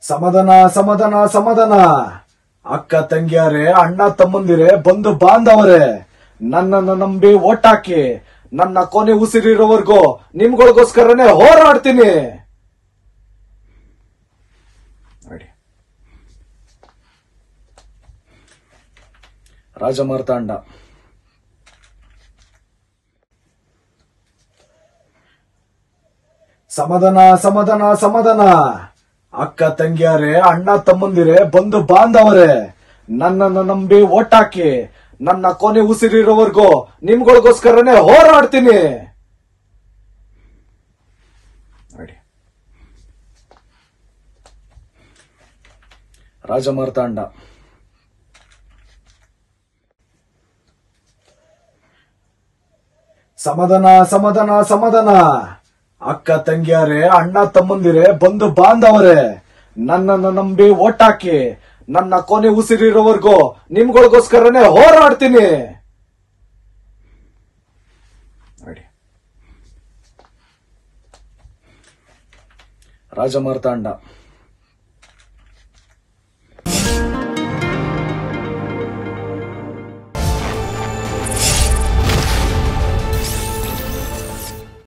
ಸಮಾಧಾನ ಸಮಾಧಾನ ಸಮಾಧಾನ ಅಕ್ಕ ತಂಗಿಯರೇ ಅಣ್ಣ ತಮ್ಮಂದಿರೇ ಬಂಧು ಬಾಂಧವರೇ ನನ್ನನ್ನು ನಂಬಿ ಓಟ್ ಹಾಕಿ ನನ್ನ ಕೊನೆ ಉಸಿರಿರೋವರೆಗೂ ನಿಮ್ಗಳಿಗೋಸ್ಕರನೇ ಹೋರಾಡ್ತೀನಿ ನೋಡಿ ರಾಜಮಾರ್ತಾಂಡ ಸಮಾಧಾನ ಸಮಾಧಾನ ಸಮಾಧಾನ ಅಕ್ಕ ತಂಗಿಯರೇ ಅಣ್ಣ ತಮ್ಮಂದಿರೇ ಬಂಧು ಬಾಂಧವರೇ ನನ್ನನ್ನು ನಂಬಿ ಓಟ್ ಹಾಕಿ ನನ್ನ ಕೊನೆ ಉಸಿರಿರೋವರೆಗೂ ನಿಮ್ಗಳಿಗೋಸ್ಕರನೇ ಹೋರಾಡ್ತೀನಿ ನೋಡಿ ರಾಜಮಾರ್ತಾಂಡ ಸಮಾಧಾನ ಸಮಾಧಾನ ಸಮಾಧಾನ ಅಕ್ಕ ತಂಗಿಯರೇ ಅಣ್ಣ ತಮ್ಮಂದಿರೇ ಬಂಧು ಬಾಂಧವರೇ ನನ್ನನ್ನು ನಂಬಿ ಓಟ್ ಹಾಕಿ ನನ್ನ ಕೊನೆ ಉಸಿರಿರೋವರೆಗೂ ನಿಮ್ಗಳಿಗೋಸ್ಕರನೇ ಹೋರಾಡ್ತೀನಿ ನೋಡಿ ರಾಜಮಾರ್ತಾಂಡ